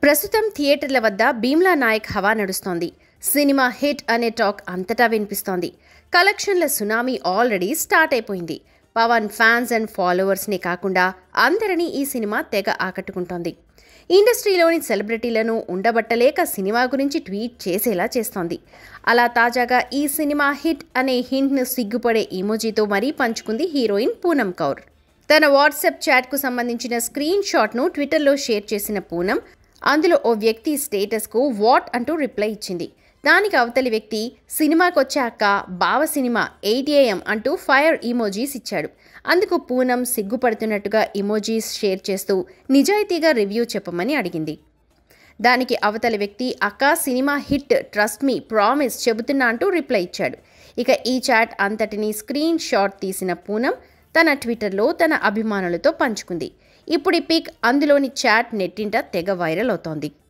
ప్రస్తుతం థియేటర్ల వద్ద భీమ్లా నాయక్ హవా నడుస్తోంది సినిమా హిట్ అనే టాక్ అంతటా వినిపిస్తోంది కలెక్షన్ల సునామీ ఆల్రెడీ స్టార్ట్ అయిపోయింది పవన్ ఫ్యాన్స్ అండ్ ఫాలోవర్స్నే కాకుండా అందరినీ ఈ సినిమా తెగ ఆకట్టుకుంటోంది ఇండస్ట్రీలోని సెలబ్రిటీలను ఉండబట్టలేక సినిమా గురించి ట్వీట్ చేసేలా చేస్తోంది అలా తాజాగా ఈ సినిమా హిట్ అనే హింట్ను సిగ్గుపడే ఇమోజీతో మరీ పంచుకుంది హీరోయిన్ పూనం కౌర్ తన వాట్సాప్ చాట్కు సంబంధించిన స్క్రీన్ షాట్ను ట్విట్టర్లో షేర్ చేసిన పూనం అందులో ఓ వ్యక్తి స్టేటస్కు వాట్ అంటూ రిప్లై ఇచ్చింది దానికి అవతలి వ్యక్తి సినిమాకి వచ్చాక బావ సినిమా ఎయిట్ ఏఎం అంటూ ఫైర్ ఇమోజీస్ ఇచ్చాడు అందుకు పూనం సిగ్గుపడుతున్నట్టుగా ఇమోజీస్ షేర్ చేస్తూ నిజాయితీగా రివ్యూ చెప్పమని అడిగింది దానికి అవతలి వ్యక్తి అక్క సినిమా హిట్ ట్రస్ట్ మీ ప్రామిస్ చెబుతున్నా అంటూ రిప్లై ఇచ్చాడు ఇక ఈ చాట్ అంతటిని స్క్రీన్ షాట్ తీసిన పూనం తన ట్విట్టర్లో తన అభిమానులతో పంచుకుంది ఇప్పుడు ఈ పిక్ అందులోని చాట్ నెట్టింట తెగ వైరల్ అవుతోంది